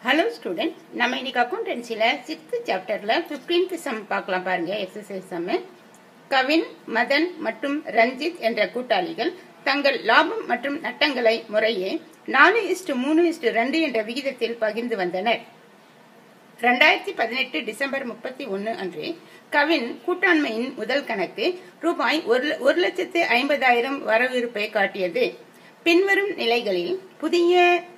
hello student நம்ம இன்னைக்கு அக்கௌண்டன்சியில் சிக்ஸ்த் சாப்டரில் ஃபிஃப்டீன்த் சம் பார்க்கலாம் பாருங்க எக்ஸசைஸ் சம்மு கவின் மதன் மற்றும் ரஞ்சித் என்ற கூட்டாளிகள் தங்கள் லாபம் மற்றும் நட்டங்களை முறையே நாலு இஸ்டு மூணு இஸ்டு ரெண்டு என்ற விகிதத்தில் பகிர்ந்து வந்தனர் ரெண்டாயிரத்தி பதினெட்டு டிசம்பர் முப்பத்தி ஒன்று அன்று கவின் கூட்டாண்மையின் முதல் கணக்கு ரூபாய் ஒரு ஒரு லட்சத்து ஐம்பதாயிரம் வரவிருப்பை காட்டியது பின்வரும் நிலைகளில் புதிய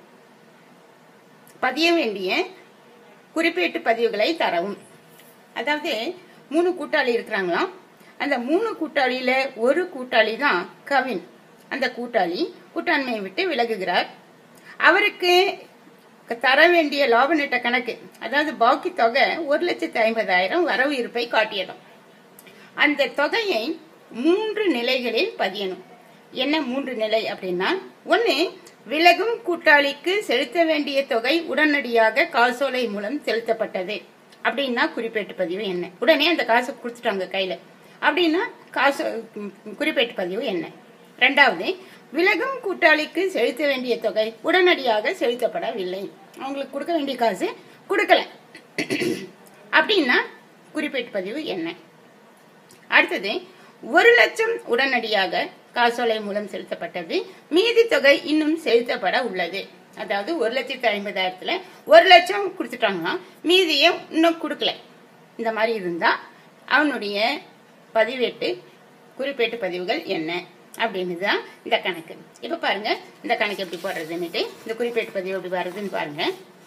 பதிய வேண்டிய குறிப்பேட்டு பதிவுகளை தரவும் அதாவது மூணு கூட்டாளி இருக்கிறாங்களாம் அந்த மூணு கூட்டாளியில ஒரு கூட்டாளி தான் கவின் அந்த கூட்டாளி கூட்டாண்மையை விட்டு விலகுகிறார் அவருக்கு தர வேண்டிய லாப நட்ட கணக்கு அதாவது பாக்கி தொகை ஒரு லட்சத்து ஐம்பதாயிரம் வரவு இருப்பை காட்டியதும் அந்த தொகையை மூன்று நிலைகளில் பதியணும் என்ன மூன்று நிலை அப்படின்னா ஒன்னு விலகும் கூட்டாளிக்கு செலுத்த வேண்டிய தொகை உடனடியாக காசோலை மூலம் செலுத்தப்பட்டது அப்படின்னா குறிப்பேட்டு பதிவு என்ன உடனே அந்த காசு கொடுத்துட்டாங்க கையில அப்படின்னா காசு குறிப்பேட்டு பதிவு என்ன ரெண்டாவது விலகும் கூட்டாளிக்கு செலுத்த வேண்டிய தொகை உடனடியாக செலுத்தப்படவில்லை அவங்களுக்கு கொடுக்க வேண்டிய காசு கொடுக்கல அப்படின்னா குறிப்பேட்டு பதிவு என்ன அடுத்தது ஒரு லட்சம் உடனடியாக காசோலை மூலம் செலுத்தப்பட்டது மீதி தொகை இன்னும் செலுத்தப்பட உள்ளது அதாவது ஒரு லட்சத்தி ஐம்பதாயிரத்துல ஒரு லட்சம் கொடுத்துட்டாங்கன்னா மீதியை இன்னும் கொடுக்கல இந்த மாதிரி இருந்தா அவனுடைய பதிவேட்டு குறிப்பேட்டு பதிவுகள் என்ன அப்படின்னு தான் இந்த கணக்கு இப்ப பாருங்க இந்த கணக்கு எப்படி போடுறதுன்னுட்டு இந்த குறிப்பேட்டு பதிவு எப்படி வருதுன்னு பாருங்க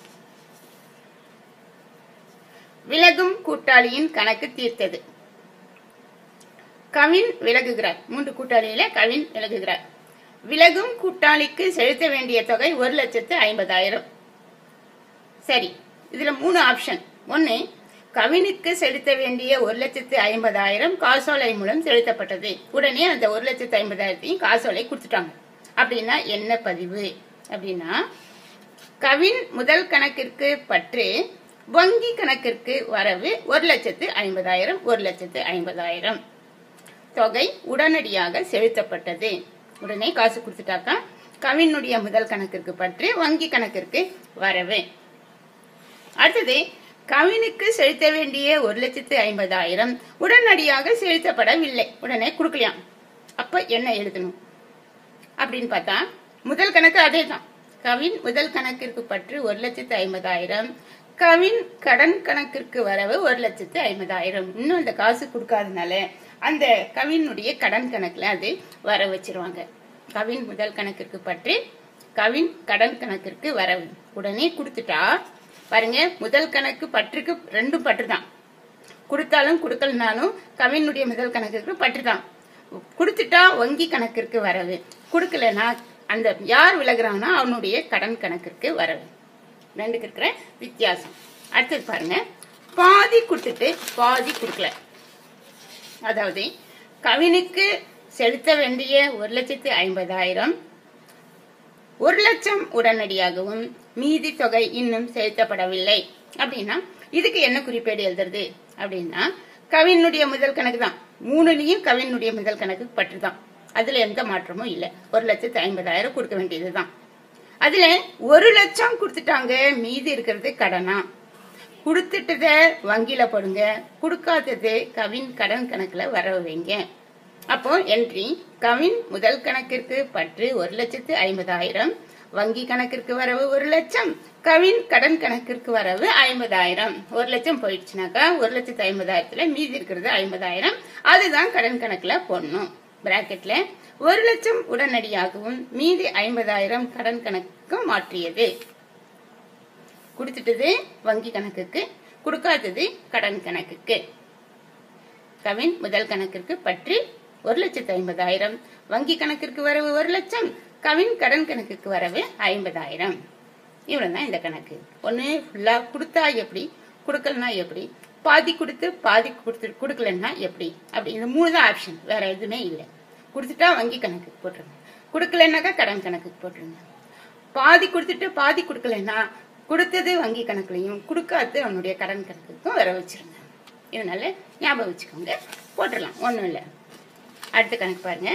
விலகும் கூட்டாளியின் கணக்கு தீர்த்தது கவின் விலகுகிறார் மூன்று கூட்டாளியில கவின் விலகுகிறார் விலகும் கூட்டாளிக்கு செலுத்த வேண்டிய தொகை ஒரு லட்சத்து ஐம்பதாயிரம் சரி இதுல மூணு ஆப்ஷன் ஒன்னு கவினுக்கு செலுத்த வேண்டிய ஒரு லட்சத்து ஐம்பதாயிரம் காசோலை மூலம் செலுத்தப்பட்டது உடனே அந்த ஒரு லட்சத்து ஐம்பதாயிரத்தையும் காசோலை கொடுத்துட்டாங்க அப்படின்னா என்ன பதிவு அப்படின்னா கவின் முதல் கணக்கிற்கு பற்று வங்கி கணக்கிற்கு வரவு ஒரு லட்சத்து ஐம்பதாயிரம் ஒரு லட்சத்து ஐம்பதாயிரம் தொகை உடனடியாக செலுத்தப்பட்டது உடனே காசு கொடுத்துட்டாக்கா கவினுடைய முதல் கணக்கிற்கு பற்று வங்கி கணக்கிற்கு வரவு அடுத்தது கவினுக்கு செலுத்த வேண்டிய ஒரு லட்சத்து ஐம்பதாயிரம் உடனடியாக செலுத்தப்படவில்லை உடனே கொடுக்கலையாம் அப்ப என்ன எழுதணும் அப்படின்னு பார்த்தா முதல் கணக்கு அதே தான் கவின் முதல் கணக்கிற்கு பற்று ஒரு லட்சத்து ஐம்பதாயிரம் கவின் கடன் கணக்கிற்கு வரவு ஒரு லட்சத்து ஐம்பதாயிரம் இன்னும் அந்த காசு கொடுக்காதனால அந்த கவினுடைய கடன் கணக்குல அது வர வச்சிருவாங்க கவின் முதல் கணக்கிற்கு பற்றி கவின் கடன் கணக்கிற்கு வரவு உடனே கொடுத்துட்டா பாருங்க முதல் கணக்கு பற்றுக்கு ரெண்டும் பற்று தான் கொடுத்தாலும் கொடுக்கலனாலும் கவினுடைய முதல் கணக்கிற்கு பற்று தான் கொடுத்துட்டா வங்கி கணக்கிற்கு வரவு கொடுக்கலனா அந்த யார் விலகுறாங்கன்னா அவனுடைய கடன் கணக்கிற்கு வரவு ரெண்டுக்கு இருக்கிற வித்தியாசம் அடுத்தது பாருங்க பாதி கொடுத்துட்டு பாதி கொடுக்கல அதாவது கவினுக்கு செலுத்த வேண்டிய ஒரு லட்சத்து ஐம்பதாயிரம் ஒரு லட்சம் உடனடியாகவும் மீதி தொகை இன்னும் செலுத்தப்படவில்லை அப்படின்னா இதுக்கு என்ன குறிப்பேடு எழுதுறது அப்படின்னா கவினுடைய முதல் கணக்கு தான் மூணுலயும் கவினுடைய முதல் கணக்கு பற்றுதான் அதுல எந்த மாற்றமும் இல்லை ஒரு லட்சத்து ஐம்பதாயிரம் கொடுக்க வேண்டியதுதான் அதுல ஒரு லட்சம் கொடுத்துட்டாங்க மீதி இருக்கிறது கடனா கொடுத்துட்டத வங்கியில போடுங்க கொடுக்காதது கவின் கடன் கணக்குல வர வைங்க அப்போ என்ட்ரி கவின் முதல் கணக்கிற்கு பற்று ஒரு லட்சத்து ஐம்பதாயிரம் வங்கி கணக்கிற்கு வரவு ஒரு லட்சம் கவின் கடன் கணக்கிற்கு வரவு ஐம்பதாயிரம் ஒரு லட்சம் போயிடுச்சுனாக்கா ஒரு லட்சத்து ஐம்பதாயிரத்துல மீதி இருக்கிறது ஐம்பதாயிரம் அதுதான் கடன் கணக்குல போடணும் பிராக்கெட்ல ஒரு லட்சம் உடனடியாகவும் மீதி ஐம்பதாயிரம் கடன் கணக்கு மாற்றியது கொடுத்துட்டது வங்கி கணக்குக்கு கொடுக்காதது கடன் கணக்குக்கு கவின் முதல் கணக்கிற்கு பற்றி ஒரு லட்சத்து ஐம்பதாயிரம் வங்கி கணக்கிற்கு வரவு ஒரு லட்சம் கவின் கடன் கணக்குக்கு வரவு ஐம்பதாயிரம் இவ்வளவு தான் இந்த கணக்கு ஒன்னு ஃபுல்லா கொடுத்தா எப்படி கொடுக்கலனா எப்படி பாதி கொடுத்து பாதி கொடுத்து கொடுக்கலன்னா எப்படி அப்படி இந்த மூணு தான் ஆப்ஷன் வேற எதுவுமே இல்லை கொடுத்துட்டா வங்கி கணக்குக்கு போட்டுருங்க கொடுக்கலன்னாக்கா கடன் கணக்குக்கு போட்டுருங்க பாதி கொடுத்துட்டு பாதி கொடுக்கலன்னா கொடுத்தது வங்கி கணக்குலையும் கொடுக்காது அவனுடைய கடன் கணக்குக்கும் வர வச்சிருங்க இதனால ஞாபகம் வச்சுக்கோங்க போட்டுடலாம் ஒன்றும் இல்லை அடுத்த கணக்கு பாருங்க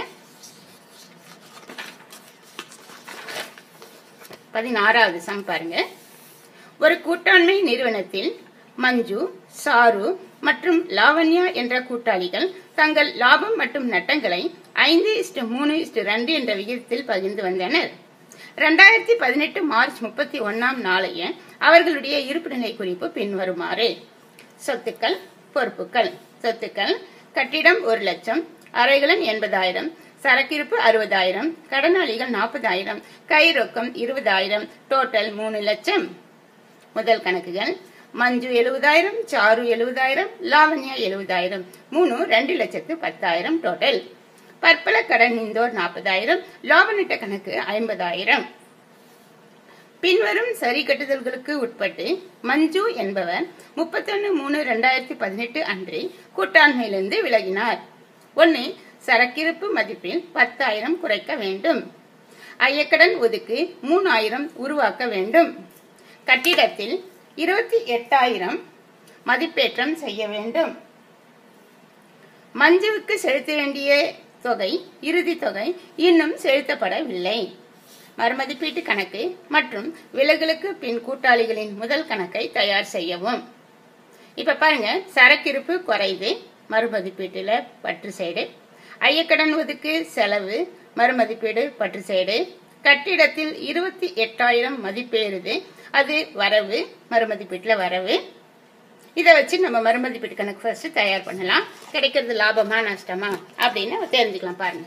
பதினாறாவது சம் பாருங்க ஒரு கூட்டாண்மை நிறுவனத்தில் மஞ்சு சாரு மற்றும் லாவண்யா என்ற கூட்டாளிகள் தங்கள் லாபம் மற்றும் நட்டங்களை ஐந்து இஸ்டு மூணு இஸ்டு ரெண்டு என்ற விகிதத்தில் பகிர்ந்து வந்தனர் ரெண்டாயிரத்தி பதினெட்டு மார்ச் முப்பத்தி ஒன்னாம் நாளைய அவர்களுடைய இருப்புநிலை குறிப்பு பின்வருமாறு சொத்துக்கள் பொறுப்புகள் சொத்துக்கள் கட்டிடம் ஒரு லட்சம் அறைகளன் எண்பதாயிரம் சரக்கிருப்பு அறுபதாயிரம் கடனாளிகள் நாற்பதாயிரம் கை ரொக்கம் இருபதாயிரம் டோட்டல் மூணு லட்சம் முதல் கணக்குகள் மஞ்சு எழுபதாயிரம் சாரு எழுபதாயிரம் லாவண்யா எழுபதாயிரம் மூணு ரெண்டு லட்சத்து பத்தாயிரம் டோட்டல் பற்பல கடன் இந்தோர் நாற்பதாயிரம் லாபநட்ட கணக்கு ஐம்பதாயிரம் பின்வரும் சரி கட்டுதல்களுக்கு உட்பட்டு மஞ்சு என்பவர் முப்பத்தொன்னு மூணு ரெண்டாயிரத்தி பதினெட்டு அன்று கூட்டாண்மையிலிருந்து விலகினார் ஒன்னு சரக்கிருப்பு மதிப்பில் பத்தாயிரம் குறைக்க வேண்டும் ஐயக்கடன் ஒதுக்கு மூணாயிரம் உருவாக்க வேண்டும் கட்டிடத்தில் இருபத்தி எட்டாயிரம் மதிப்பேற்றம் செய்ய வேண்டும் மஞ்சுவுக்கு செலுத்த வேண்டிய தொகை இறுதி தொகை இன்னும் செலுத்தப்படவில்லை மறுமதிப்பீட்டு கணக்கு மற்றும் விலகலுக்கு பின் கூட்டாளிகளின் முதல் கணக்கை தயார் செய்யவும் இப்ப பாருங்க சரக்கிருப்பு குறையுது மறுமதிப்பீட்டுல பற்று சைடு ஐயக்கடன் ஒதுக்கு செலவு மறுமதிப்பீடு பற்று சைடு கட்டிடத்தில் இருபத்தி எட்டாயிரம் மதிப்பேறுது அது வரவு மறுமதிப்பீட்டுல வரவு இதை வச்சு நம்ம மறுமதிப்பீட்டு கணக்கு ஃபர்ஸ்ட் தயார் பண்ணலாம் கிடைக்கிறது லாபமா நஷ்டமா அப்படின்னு தெரிஞ்சுக்கலாம் பாருங்க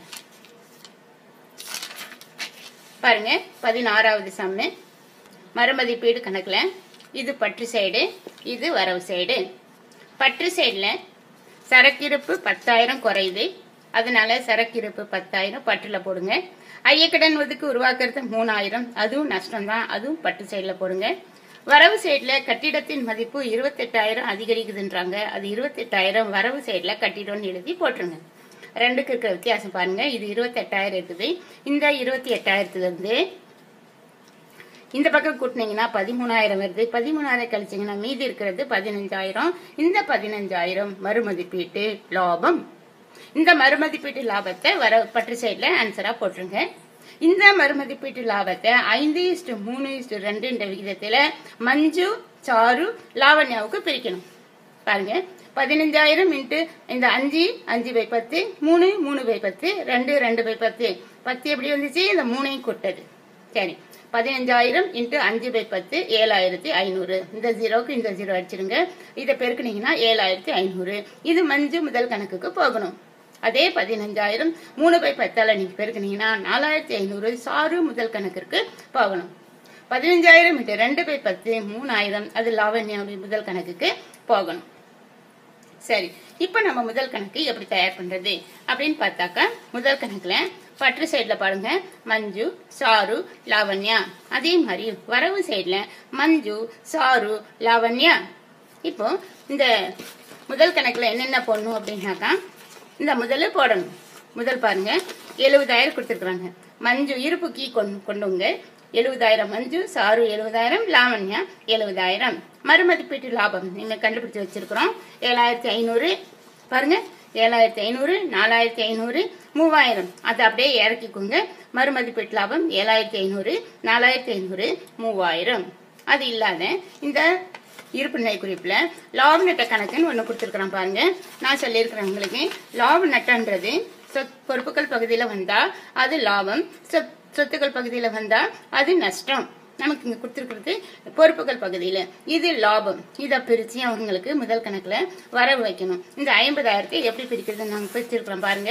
பாருங்க பதினாறாவது சம்மு மறுமதிப்பீடு கணக்குல இது பற்று சைடு இது வரவு சைடு பற்று சைடுல சரக்கிருப்பு பத்தாயிரம் குறையுது அதனால சரக்கிருப்பு பத்தாயிரம் பற்றுல போடுங்க ஐயக்கடன் ஒதுக்கு உருவாக்குறது மூணாயிரம் அதுவும் நஷ்டம் தான் அதுவும் பட்டு சைடுல போடுங்க வரவு சைடுல கட்டிடத்தின் மதிப்பு இருபத்தெட்டாயிரம் அதிகரிக்குதுன்றாங்க அது இருபத்தெட்டாயிரம் வரவு சைடுல கட்டிடம்னு எழுதி போட்டுருங்க ரெண்டுக்கு இருக்கிற வித்தியாசம் பாருங்க இது இருபத்தெட்டாயிரம் இருக்குது இந்த இருபத்தி எட்டாயிரத்துல இருந்து இந்த பக்கம் கூட்டினீங்கன்னா பதிமூணாயிரம் வருது பதிமூணாயிரம் கழிச்சீங்கன்னா மீதி இருக்கிறது பதினஞ்சாயிரம் இந்த பதினஞ்சாயிரம் மறுமதிப்பீட்டு லாபம் இந்த மறுமதிப்பீட்டு லாபத்தை வர பற்று சைட்ல ஆன்சரா போட்டுருங்க இந்த மறுமதிப்பீட்டு லாபத்தை ஐந்து இஸ்டு மூணு இஸ்டு ரெண்டுன்ற விகிதத்துல மஞ்சு சாரு லாவண்யாவுக்கு பிரிக்கணும் பாருங்க பதினஞ்சாயிரம் இன்ட்டு இந்த அஞ்சு அஞ்சு பை பத்து மூணு மூணு பை பத்து ரெண்டு ரெண்டு பை பத்து பத்து எப்படி வந்துச்சு இந்த மூணையும் கூட்டது சரி பதினஞ்சாயிரம் இன்ட்டு அஞ்சு பை பத்து ஏழாயிரத்தி ஐநூறு இந்த ஜீரோக்கு இந்த ஜீரோ அடிச்சிருங்க இதை பெருக்குனீங்கன்னா ஏழாயிரத்தி ஐநூறு இது மஞ்சு முதல் கணக்குக்கு போகணும் அதே பதினஞ்சாயிரம் மூணு பை பத்தால நீங்க பெருக்குனீங்கன்னா நாலாயிரத்தி ஐநூறு சாரு முதல் கணக்கிற்கு போகணும் பதினஞ்சாயிரம் இன்ட்டு ரெண்டு பை பத்து மூணாயிரம் அது லாவண்யாவுடைய முதல் கணக்குக்கு போகணும் சரி இப்ப நம்ம முதல் கணக்கு எப்படி தயார் பண்றது அப்படின்னு பார்த்தாக்கா முதல் கணக்குல பற்று சைடுல பாருங்க மஞ்சு சாரு லாவண்யா அதே மாதிரி வரவு சைடுல மஞ்சு சாரு லாவண்யா இப்போ இந்த முதல் கணக்குல என்னென்ன போடணும் அப்படின்னாக்கா இந்த முதல்ல போடணும் முதல் பாருங்க எழுபதாயிரம் கொடுத்துருக்குறாங்க மஞ்சு இருப்பு கீ கொண்டு கொண்டுங்க எழுபதாயிரம் மஞ்சு சாரு எழுபதாயிரம் லாவண்யா எழுபதாயிரம் மறுமதிப்பீட்டு லாபம் நீங்க கண்டுபிடிச்சு வச்சிருக்கிறோம் ஏழாயிரத்தி ஐநூறு பாருங்க ஏழாயிரத்தி ஐநூறு நாலாயிரத்தி ஐநூறு மூவாயிரம் அதை அப்படியே இறக்கிக்கோங்க மறுமதிப்பீட்டு லாபம் ஏழாயிரத்தி ஐநூறு நாலாயிரத்தி ஐநூறு மூவாயிரம் அது இல்லாத இந்த இருப்பு நிலை குறிப்புல லாப நட்ட கணக்குன்னு ஒண்ணு கொடுத்துருக்கிறேன் பாருங்க நான் சொல்லியிருக்கிறேன் உங்களுக்கு லாப நட்டன்றது சொத் பொறுப்புகள் பகுதியில வந்தா அது லாபம் சொத் சொத்துக்கள் பகுதியில வந்தா அது நஷ்டம் நமக்கு இங்க கொடுத்துருக்கிறது பொறுப்புகள் பகுதியில இது லாபம் இதை பிரிச்சு அவங்களுக்கு முதல் கணக்குல வரவு வைக்கணும் இந்த ஐம்பதாயிரத்தை எப்படி பிரிக்கிறது நாங்க பிரிச்சிருக்கிறோம் பாருங்க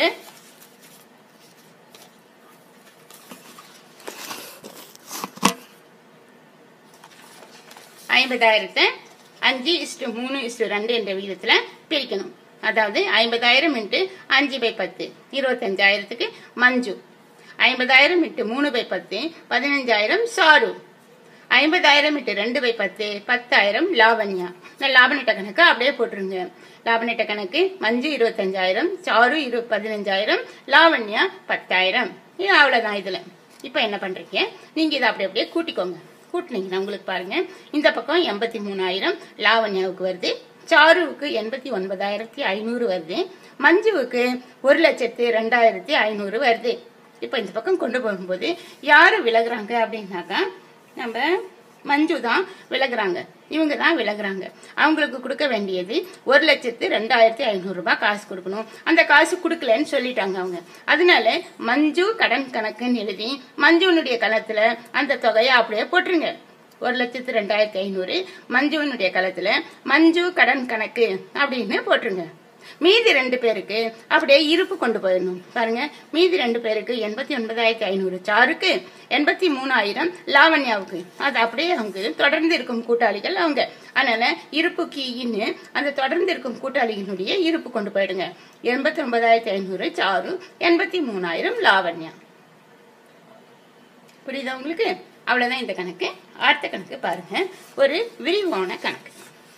ஐம்பதாயிரத்தை அஞ்சு இஸ்டு மூணு இஸ்டு ரெண்டு என்ற விகிதத்துல பிரிக்கணும் அதாவது ஐம்பதாயிரம் இன்ட்டு அஞ்சு பை பத்து இருபத்தஞ்சாயிரத்துக்கு மஞ்சு ஐம்பதாயிரம் இன்ட்டு மூணு பை பத்து பதினஞ்சாயிரம் சாரு ஐம்பதாயிரம் இன்ட்டு ரெண்டு பை பத்து பத்தாயிரம் லாவண்யா இந்த லாபநட்ட கணக்கு அப்படியே போட்டுருங்க லாபநட்ட கணக்கு மஞ்சு இருபத்தஞ்சாயிரம் சாரு இரு பதினஞ்சாயிரம் லாவண்யா பத்தாயிரம் இது அவ்வளவுதான் இதுல இப்ப என்ன பண்றீங்க நீங்க இதை அப்படி அப்படியே கூட்டிக்கோங்க கூட்டினீங்கன்னா உங்களுக்கு பாருங்க இந்த பக்கம் எண்பத்தி மூணாயிரம் லாவண்யாவுக்கு வருது சாருவுக்கு எண்பத்தி ஒன்பதாயிரத்தி ஐநூறு வருது மஞ்சுவுக்கு ஒரு லட்சத்து ரெண்டாயிரத்தி ஐநூறு வருது இப்ப இந்த பக்கம் கொண்டு போகும்போது யாரு விலகுறாங்க அப்படின்னாக்கா நம்ம மஞ்சு தான் விலகுறாங்க இவங்க தான் விலகுறாங்க அவங்களுக்கு கொடுக்க வேண்டியது ஒரு லட்சத்து ரெண்டாயிரத்தி ஐநூறு ரூபாய் காசு கொடுக்கணும் அந்த காசு கொடுக்கலன்னு சொல்லிட்டாங்க அவங்க அதனால மஞ்சு கடன் கணக்குன்னு எழுதி மஞ்சுனுடைய கணத்துல அந்த தொகையை அப்படியே போட்டுருங்க ஒரு லட்சத்து ரெண்டாயிரத்தி ஐநூறு மஞ்சுவனுடைய களத்துல மஞ்சு கடன் கணக்கு அப்படின்னு போட்டுருங்க மீதி ரெண்டு பேருக்கு அப்படியே இருப்பு கொண்டு போயிடணும் பாருங்க மீதி ரெண்டு பேருக்கு எண்பத்தி ஒன்பதாயிரத்தி ஐநூறு சாருக்கு எண்பத்தி மூணாயிரம் லாவண்யாவுக்கு அது அப்படியே அவங்க தொடர்ந்து இருக்கும் கூட்டாளிகள் அவங்க அதனால இருப்பு கீயின்னு அந்த தொடர்ந்து இருக்கும் கூட்டாளிகளுடைய இருப்பு கொண்டு போயிடுங்க எண்பத்தி ஒன்பதாயிரத்தி ஐநூறு சாரு எண்பத்தி மூணாயிரம் லாவண்யா புரியுதா உங்களுக்கு அவ்வளவுதான் இந்த கணக்கு அடுத்த கணக்கு பாருங்க ஒரு விரிவான கணக்கு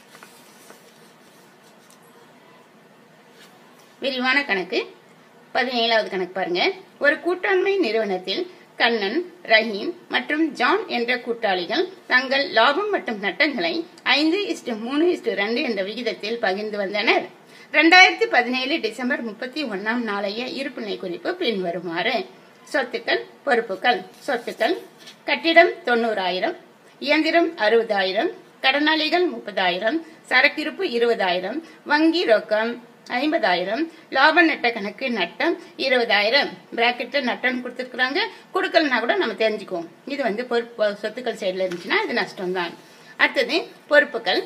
விரிவான கணக்கு பதினேழாவது கணக்கு பாருங்க ஒரு கூட்டாண்மை நிறுவனத்தில் கண்ணன் ரஹீம் மற்றும் ஜான் என்ற கூட்டாளிகள் தங்கள் லாபம் மற்றும் நட்டங்களை ஐந்து இஸ்டு மூணு இஸ்டு ரெண்டு என்ற விகிதத்தில் பகிர்ந்து வந்தனர் ரெண்டாயிரத்தி பதினேழு டிசம்பர் முப்பத்தி ஒன்னாம் நாளைய இருப்புநிலை குறிப்பு பின்வருமாறு சொத்துக்கள் பொறுப்புகள் சொத்துக்கள் கட்டிடம் தொண்ணூறாயிரம் இயந்திரம் அறுபதாயிரம் கடனாளிகள் முப்பதாயிரம் சரக்கிருப்பு இருபதாயிரம் வங்கி ரொக்கம் ஐம்பதாயிரம் லாப நட்ட கணக்கு நட்டம் இருபதாயிரம் பிராக்கெட்ல நட்டம் கொடுத்துருக்குறாங்க கொடுக்கலனா கூட நம்ம தெரிஞ்சுக்குவோம் இது வந்து பொறுப்பு சொத்துக்கள் சைடில் இருந்துச்சுன்னா இது நஷ்டம் தான் அடுத்தது பொறுப்புகள்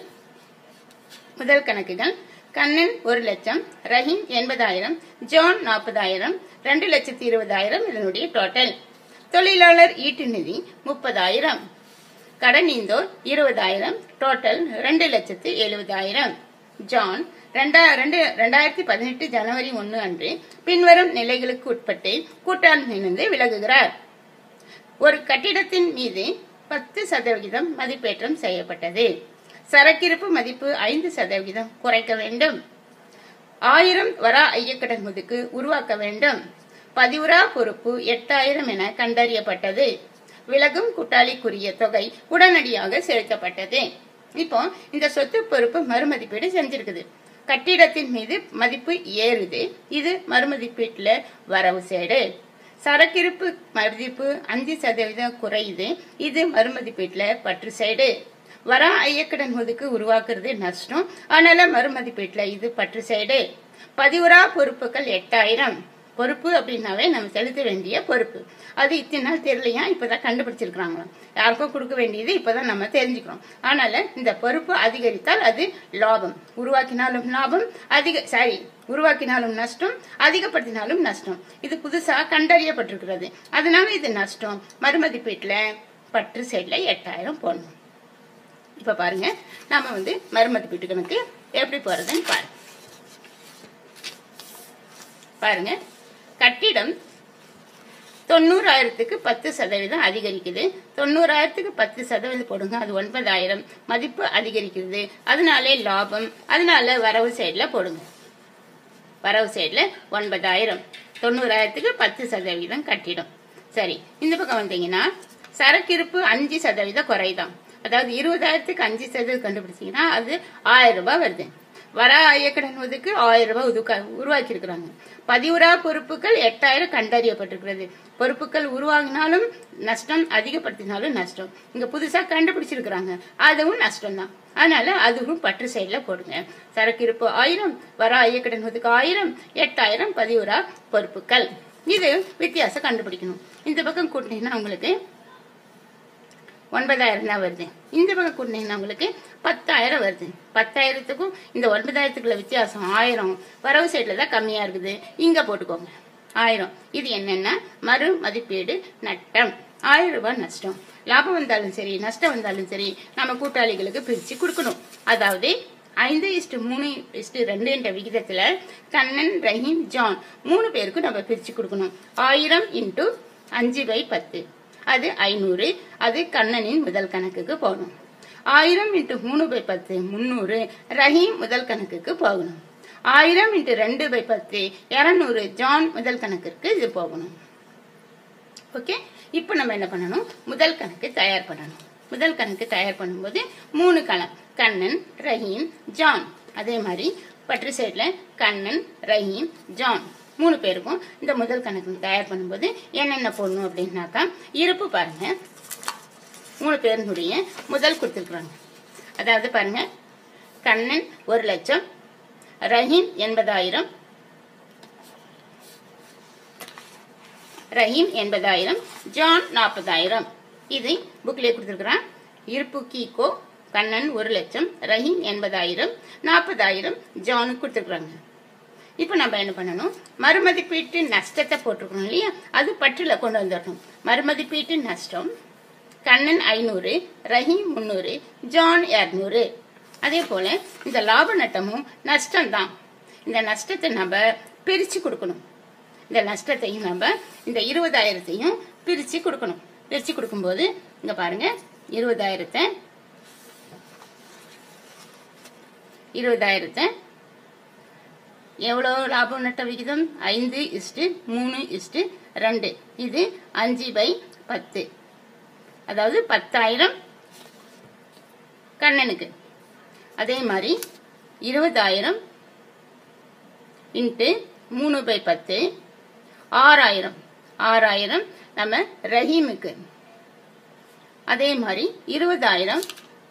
முதல் கணக்குகள் கண்ணன் ஒரு லட்சம் ரஹீம் எண்பதாயிரம் ஜான் நாற்பதாயிரம் ரெண்டு லட்சத்தி இருபதாயிரம் இதனுடைய டோட்டல் தொழிலாளர் ஈட்டு நிதி முப்பதாயிரம் கடனீந்தோர் இருபதாயிரம் டோட்டல் ரெண்டு லட்சத்து எழுபதாயிரம் ஜான் ரெண்டா ரெண்டு ரெண்டாயிரத்தி பதினெட்டு ஜனவரி ஒன்று அன்று பின்வரும் நிலைகளுக்கு உட்பட்டு கூட்டாண்மையிலிருந்து விலகுகிறார் ஒரு கட்டிடத்தின் மீது பத்து சதவிகிதம் மதிப்பேற்றம் செய்யப்பட்டது சரக்கிருப்பு மதிப்பு ஐந்து சதவிகிதம் குறைக்க வேண்டும் ஆயிரம் வரா ஐயக்கடன் முதுக்கு உருவாக்க வேண்டும் பதிவுரா பொறுப்பு எட்டாயிரம் என கண்டறியப்பட்டது விலகும் கூட்டாளிக்குரிய தொகை உடனடியாக செலுத்தப்பட்டது இப்போ இந்த சொத்து பொறுப்பு மறுமதிப்பீடு செஞ்சிருக்குது கட்டிடத்தின் மீது மதிப்பு ஏறுது இது மறுமதிப்பீட்டுல வரவு சேடு சரக்கிருப்பு மதிப்பு அஞ்சு சதவீதம் குறையுது இது மறுமதிப்பீட்டுல பற்று சைடு வரா ஐயக்கடன் ஒதுக்கு உருவாக்குறது நஷ்டம் அதனால மறுமதிப்பீட்டுல இது பற்று சைடு பதிவுரா பொறுப்புகள் எட்டாயிரம் பொறுப்பு அப்படின்னாவே நம்ம செலுத்த வேண்டிய பொறுப்பு அது இத்தனை நாள் தெரியலையா இப்பதான் கண்டுபிடிச்சிருக்கிறாங்களாம் யாருக்கும் கொடுக்க வேண்டியது இப்பதான் நம்ம தெரிஞ்சுக்கிறோம் அதனால இந்த பொறுப்பு அதிகரித்தால் அது லாபம் உருவாக்கினாலும் லாபம் அதிக சாரி உருவாக்கினாலும் நஷ்டம் அதிகப்படுத்தினாலும் நஷ்டம் இது புதுசா கண்டறியப்பட்டிருக்கிறது அதனால இது நஷ்டம் மறுமதிப்பீட்டுல பற்று சைட்ல எட்டாயிரம் போடணும் இப்ப பாருங்க நாம வந்து மறுமதிப்பீட்டு கணக்கு எப்படி போறதுன்னு பாருங்க பாருங்க கட்டிடம் தொண்ணூறாயிரத்துக்கு பத்து சதவீதம் அதிகரிக்குது தொண்ணூறாயிரத்துக்கு பத்து சதவீதம் போடுங்க அது ஒன்பதாயிரம் மதிப்பு அதிகரிக்கிறது அதனாலே லாபம் அதனால வரவு சைடுல போடுங்க வரவு சைடுல ஒன்பதாயிரம் தொண்ணூறாயிரத்துக்கு பத்து சதவீதம் கட்டிடம் சரி இந்த பக்கம் வந்தீங்கன்னா சரக்கிருப்பு அஞ்சு சதவீதம் குறைதான் அதாவது இருபதாயிரத்துக்கு அஞ்சு சதவீதம் கண்டுபிடிச்சீங்கன்னா அது ஆயிரம் ரூபாய் வருது வர ஐயக்கடன் ஒதுக்கு ஆயிரம் ரூபாய் ஒதுக்க உருவாக்கி இருக்கிறாங்க பதிவுரா பொறுப்புகள் எட்டாயிரம் கண்டறியப்பட்டிருக்கிறது பொறுப்புகள் உருவாகினாலும் நஷ்டம் அதிகப்படுத்தினாலும் நஷ்டம் இங்க புதுசா கண்டுபிடிச்சிருக்கிறாங்க அதுவும் நஷ்டம் தான் அதனால அதுவும் பற்று சைட்ல போடுங்க சரக்கு இருப்பு ஆயிரம் வர ஐயக்கடன் ஒதுக்கு ஆயிரம் எட்டாயிரம் பதிவுரா பொறுப்புகள் இது வித்தியாசம் கண்டுபிடிக்கணும் இந்த பக்கம் கூட்டினீங்கன்னா உங்களுக்கு ஒன்பதாயிரம் தான் வருது இந்த பக்கம் கூட்டினீங்கன்னா உங்களுக்கு பத்தாயிரம் வருது பத்தாயிரத்துக்கும் இந்த ஒன்பதாயிரத்துக்குள்ள வித்தியாசம் ஆயிரம் வரவு சைடில் தான் கம்மியாக இருக்குது இங்கே போட்டுக்கோங்க ஆயிரம் இது என்னன்னா மறு மதிப்பீடு நட்டம் ஆயிரம் ரூபாய் நஷ்டம் லாபம் வந்தாலும் சரி நஷ்டம் வந்தாலும் சரி நம்ம கூட்டாளிகளுக்கு பிரித்து கொடுக்கணும் அதாவது ஐந்து இஸ்டு மூணு இஸ்டு ரெண்டு என்ற விகிதத்துல கண்ணன் ரஹீம் ஜான் மூணு பேருக்கும் நம்ம பிரிச்சு கொடுக்கணும் ஆயிரம் இன்டு அஞ்சு பை பத்து அது ஐநூறு அது கண்ணனின் முதல் கணக்குக்கு போகணும் ஆயிரம் இன்ட்டு மூணு பை பத்து முந்நூறு ரஹீம் முதல் கணக்குக்கு போகணும் ஆயிரம் இன்ட்டு ரெண்டு பை பத்து இருநூறு ஜான் முதல் கணக்கிற்கு இது போகணும் ஓகே இப்போ நம்ம என்ன பண்ணணும் முதல் கணக்கு தயார் பண்ணணும் முதல் கணக்கு தயார் பண்ணும்போது மூணு களம் கண்ணன் ரஹீம் ஜான் அதே மாதிரி பற்று சைடில் கண்ணன் ரஹீம் ஜான் மூணு பேருக்கும் இந்த முதல் கணக்கு தயார் பண்ணும்போது என்னென்ன போடணும் அப்படின்னாக்கா இருப்பு பாருங்க மூணு பேருனுடைய முதல் கொடுத்துருக்குறாங்க அதாவது பாருங்க கண்ணன் ஒரு லட்சம் ரஹீம் எண்பதாயிரம் ரஹீம் எண்பதாயிரம் ஜான் நாற்பதாயிரம் இது புக்லேயே கொடுத்துருக்குறான் இருப்பு கீகோ கண்ணன் ஒரு லட்சம் ரஹீம் எண்பதாயிரம் நாற்பதாயிரம் ஜானுக்கு கொடுத்துருக்குறாங்க இப்போ நம்ம என்ன பண்ணணும் மறுமதிப்பீட்டு நஷ்டத்தை போட்டிருக்கணும் இல்லையா அது பற்றில் கொண்டு வந்துடணும் மறுமதிப்பீட்டு நஷ்டம் கண்ணன் ஐநூறு ரஹீம் முந்நூறு ஜான் இரநூறு அதே போல இந்த லாப நட்டமும் நஷ்டம்தான் இந்த நஷ்டத்தை நம்ம பிரித்து கொடுக்கணும் இந்த நஷ்டத்தையும் நம்ம இந்த இருபதாயிரத்தையும் பிரித்து கொடுக்கணும் பிரித்து கொடுக்கும்போது இங்கே பாருங்க இருபதாயிரத்தை இருபதாயிரத்தை எவ்வளோ லாபம் நட்ட விகிதம் ஐந்து இஸ்டு மூணு இஸ்டு ரெண்டு இது அஞ்சு பை பத்து அதாவது பத்தாயிரம் கண்ணனுக்கு அதே மாதிரி இருபதாயிரம் இன்ட்டு மூணு பை பத்து ஆறாயிரம் ஆறாயிரம் நம்ம ரஹீமுக்கு அதே மாதிரி இருபதாயிரம்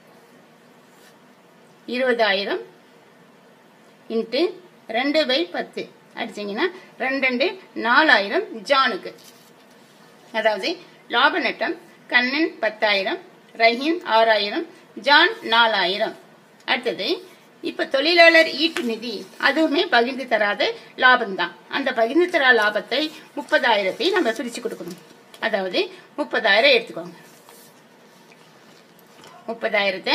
இருபதாயிரம் இன்ட்டு ரெண்டு பை பத்து அடிச்சிங்கன்னா ரெண்டு ரெண்டு நாலாயிரம் ஜானுக்கு அதாவது லாப நட்டம் கண்ணன் பத்தாயிரம் ரஹீம் ஆறாயிரம் ஜான் நாலாயிரம் அடுத்தது இப்ப தொழிலாளர் ஈட்டு நிதி அதுவுமே பகிர்ந்து தராத லாபம் தான் அந்த பகிர்ந்து தரா லாபத்தை முப்பதாயிரத்தை நம்ம பிரிச்சு கொடுக்கணும் அதாவது முப்பதாயிரம் எடுத்துக்கோங்க முப்பதாயிரத்தை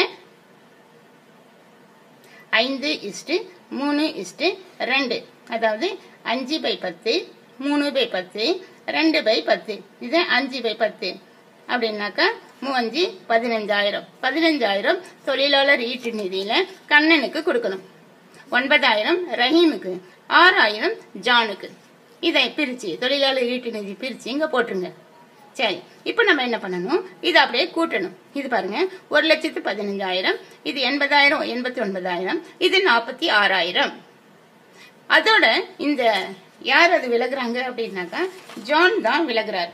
ஐந்து இஸ்டு மூணு இஸ்டு ரெண்டு அதாவது அஞ்சு பை பத்து மூணு பை பத்து ரெண்டு பை பத்து இது அஞ்சு பை பத்து அப்படின்னாக்கா மூவஞ்சு பதினஞ்சாயிரம் பதினஞ்சாயிரம் தொழிலாளர் ஈட்டு நிதியில கண்ணனுக்கு கொடுக்கணும் ஒன்பதாயிரம் ரஹீமுக்கு ஆறாயிரம் ஜானுக்கு இதை பிரிச்சு தொழிலாளர் ஈட்டு நிதி பிரிச்சு இங்க போட்டுருங்க சரி இப்போ நம்ம என்ன பண்ணணும் இது அப்படியே கூட்டணும் இது பாருங்க ஒரு லட்சத்து பதினஞ்சாயிரம் இது எண்பதாயிரம் எண்பத்தி ஒன்பதாயிரம் இது நாற்பத்தி ஆறாயிரம் அதோட இந்த யார் அது விலகுறாங்க அப்படின்னாக்கா ஜான் தான் விலகுறார்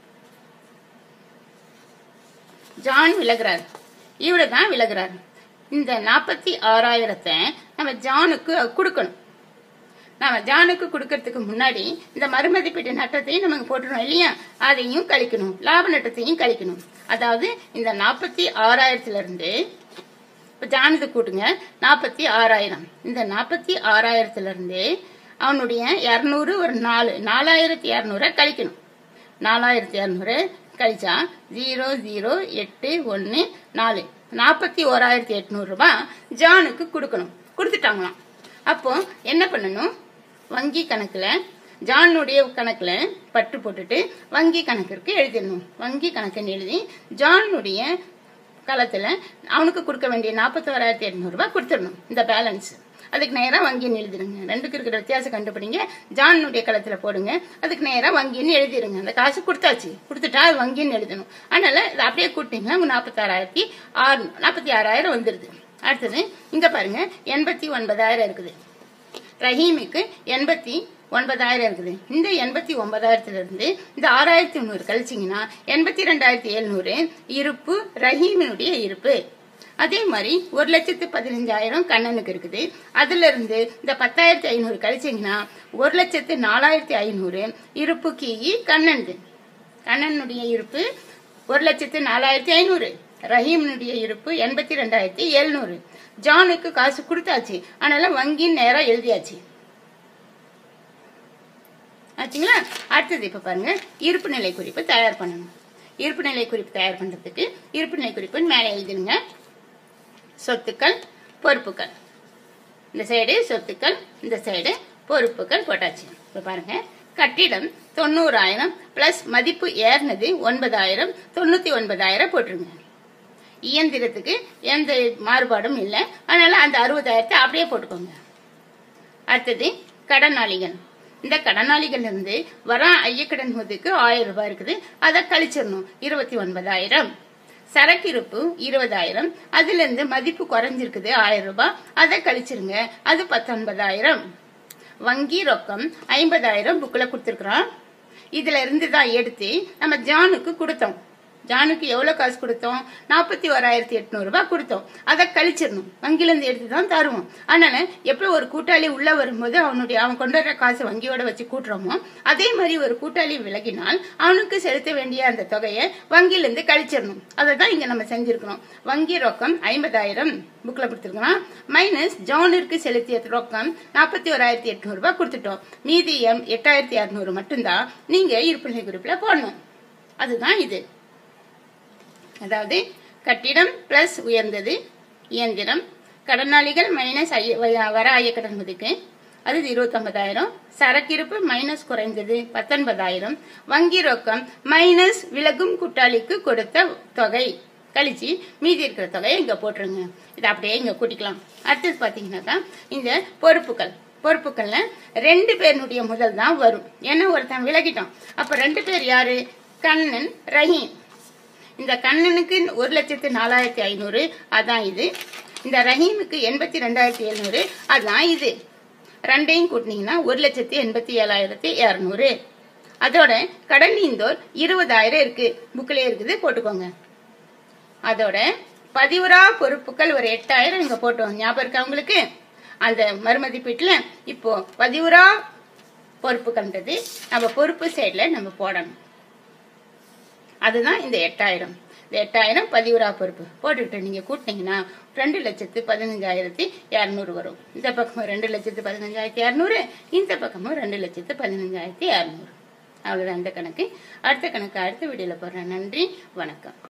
ஜான் விலகுறார் இவரு தான் விலகுறார் இந்த நாற்பத்தி ஆறாயிரத்தை நம்ம ஜானுக்கு கொடுக்கணும் நாம ஜானுக்கு கொடுக்கறதுக்கு முன்னாடி இந்த மறுமதிப்பீட்டு நட்டத்தையும் நமக்கு போட்டுரும் இல்லையா அதையும் கழிக்கணும் லாப நட்டத்தையும் கழிக்கணும் அதாவது இந்த நாற்பத்தி ஆறாயிரத்துல இருந்து இப்ப ஜானுக்கு கூட்டுங்க நாற்பத்தி ஆறாயிரம் இந்த நாற்பத்தி ஆறாயிரத்துல இருந்து அவனுடைய இரநூறு ஒரு நாலு நாலாயிரத்தி இரநூறை கழிக்கணும் நாலாயிரத்தி இரநூறு கழிச்சா ஜீரோ ஜீரோ எட்டு ஒன்று நாலு நாற்பத்தி ஓராயிரத்தி எட்நூறு ரூபாய் ஜானுக்கு கொடுக்கணும் கொடுத்துட்டாங்களாம் அப்போ என்ன பண்ணணும் வங்கி கணக்குல ஜானுடைய கணக்குல பட்டு போட்டுட்டு வங்கி கணக்கிற்கு எழுதிடணும் வங்கி கணக்குன்னு எழுதி ஜானுடைய காலத்துல அவனுக்கு கொடுக்க வேண்டிய நாற்பத்தி ஓராயிரத்தி எட்நூறு ரூபாய் கொடுத்துடணும் இந்த பேலன்ஸ் அதுக்கு நேரா வங்கின்னு எழுதிருங்க ரெண்டுக்கு இருக்கிற வித்தியாசம் கண்டுபிடிங்க ஜானுடைய களத்துல போடுங்க அதுக்கு நேரா வங்கின்னு எழுதிருங்க அந்த காசு கொடுத்தாச்சு கொடுத்துட்டா அது வங்கின்னு எழுதணும் அதனால இதை அப்படியே கூட்டிங்கன்னா உங்க நாற்பத்தாறாயிரத்தி ஆறு நாற்பத்தி ஆறாயிரம் வந்துருது அடுத்தது இங்க பாருங்க எண்பத்தி ஒன்பதாயிரம் இருக்குது ரஹீமுக்கு எண்பத்தி ஒன்பதாயிரம் இருக்குது இந்த எண்பத்தி ஒன்பதாயிரத்துல இருந்து இந்த ஆறாயிரத்தி முந்நூறு கழிச்சிங்கன்னா எண்பத்தி ரெண்டாயிரத்தி எழுநூறு இருப்பு ரஹீமினுடைய இருப்பு அதே மாதிரி ஒரு லட்சத்து பதினஞ்சாயிரம் கண்ணனுக்கு இருக்குது அதுல இருந்து இந்த பத்தாயிரத்தி ஐநூறு கழிச்சிங்கன்னா ஒரு லட்சத்து நாலாயிரத்தி ஐநூறு இருப்பு கீயி கண்ணனுக்கு கண்ணனுடைய இருப்பு ஒரு லட்சத்து நாலாயிரத்தி ஐநூறு ரஹீமினுடைய இருப்பு எண்பத்தி ரெண்டாயிரத்தி எழுநூறு ஜானுக்கு காசு கொடுத்தாச்சு அதனால வங்கின்னு நேரா எழுதியாச்சு ஆச்சுங்களா அடுத்தது இப்ப பாருங்க இருப்பு நிலை குறிப்பு தயார் பண்ணணும் இருப்பு நிலை குறிப்பு தயார் பண்றதுக்கு இருப்பு நிலை குறிப்பு மேலே எழுதிடுங்க சொத்துக்கள் பொறுப்புகள் இந்த சைடு சொத்துக்கள் இந்த சைடு பொறுப்புகள் போட்டாச்சு இப்ப பாருங்க கட்டிடம் தொண்ணூறாயிரம் பிளஸ் மதிப்பு ஏறினது ஒன்பதாயிரம் தொண்ணூத்தி ஒன்பதாயிரம் போட்டுருங்க இயந்திரத்துக்கு எந்த மாறுபாடும் இல்லை அதனால அந்த அறுபதாயிரத்தை அப்படியே போட்டுக்கோங்க அடுத்தது கடனாளிகள் இந்த கடனாளிகள் இருந்து வர ஐயக்கடன் முதலுக்கு ஆயிரம் ரூபாய் இருக்குது அதை கழிச்சிடணும் இருபத்தி ஒன்பதாயிரம் சரக்கு இருப்பு இருபதாயிரம் அதுல இருந்து மதிப்பு குறைஞ்சிருக்குது ஆயிரம் ரூபாய் அதை கழிச்சிருங்க அது பத்தொன்பதாயிரம் வங்கி ரொக்கம் ஐம்பதாயிரம் புக்ல கொடுத்துருக்குறோம் இதுல இருந்து தான் எடுத்து நம்ம ஜானுக்கு கொடுத்தோம் ஜானுக்கு எவ்வளோ காசு கொடுத்தோம் நாற்பத்தி ஓராயிரத்தி எட்நூறுபா கொடுத்தோம் அதை கழிச்சிடணும் வங்கியிலேருந்து எடுத்து தான் தருவோம் அதனால எப்போ ஒரு கூட்டாளி உள்ள வரும்போது அவனுடைய அவன் கொண்டு வர காசு வங்கியோட வச்சு கூட்டுறோமோ அதே மாதிரி ஒரு கூட்டாளி விலகினால் அவனுக்கு செலுத்த வேண்டிய அந்த தொகையை வங்கியிலேருந்து கழிச்சிடணும் அதை தான் இங்கே நம்ம செஞ்சிருக்கிறோம் வங்கி ரொக்கம் ஐம்பதாயிரம் புக்கில் கொடுத்துருக்கலாம் மைனஸ் ஜானிற்கு செலுத்திய ரொக்கம் நாற்பத்தி ஓராயிரத்தி எட்நூறுபா கொடுத்துட்டோம் மீதி எம் எட்டாயிரத்தி இரநூறு மட்டும்தான் நீங்கள் இருப்புநிலை குறிப்பில் போடணும் அதுதான் இது அதாவது கட்டிடம் பிளஸ் உயர்ந்தது இயந்திரம் கடனாளிகள் மைனஸ் வர ஐய கடன் மதிப்பு அது இருபத்தொன்பதாயிரம் சரக்கிருப்பு மைனஸ் குறைந்தது பத்தொன்பதாயிரம் வங்கி ரொக்கம் மைனஸ் விலகும் கூட்டாளிக்கு கொடுத்த தொகை கழிச்சு மீதி இருக்கிற தொகையை இங்க போட்டுருங்க இதை அப்படியே இங்க கூட்டிக்கலாம் அடுத்தது பாத்தீங்கன்னாக்கா இந்த பொறுப்புகள் பொறுப்புகள்ல ரெண்டு பேருடைய முதல் தான் வரும் ஏன்னா ஒருத்தன் விலகிட்டோம் அப்ப ரெண்டு பேர் யாரு கண்ணன் ரஹீம் இந்த கண்ணனுக்கு ஒரு லட்சத்து நாலாயிரத்தி ஐநூறு அதான் இது இந்த ரஹீமுக்கு எண்பத்தி ரெண்டாயிரத்தி எழுநூறு அதான் இது ரெண்டையும் கூட்டினீங்கன்னா ஒரு லட்சத்தி எண்பத்தி ஏழாயிரத்தி இரநூறு அதோட கடன் நீந்தோர் இருபதாயிரம் இருக்கு புக்கிலே இருக்குது போட்டுக்கோங்க அதோட பதிவுரா பொறுப்புகள் ஒரு எட்டாயிரம் இங்க போட்டோம் ஞாபகம் இருக்கா உங்களுக்கு அந்த மறுமதிப்பீட்டுல இப்போ பதிவுரா பொறுப்புகள்ன்றது நம்ம பொறுப்பு சைட்ல நம்ம போடணும் அதுதான் இந்த எட்டாயிரம் இந்த எட்டாயிரம் பதிவுரா பொறுப்பு போட்டுக்கிட்டு நீங்க கூட்டினீங்கன்னா ரெண்டு லட்சத்து பதினஞ்சாயிரத்தி இரநூறு வரும் இந்த பக்கமும் ரெண்டு லட்சத்து பதினஞ்சாயிரத்தி இரநூறு இந்த பக்கமும் ரெண்டு லட்சத்து பதினஞ்சாயிரத்தி இரநூறு அவ்வளவுதான் இந்த கணக்கு அடுத்த கணக்கு அடுத்த வீடியோல போடுறேன் நன்றி வணக்கம்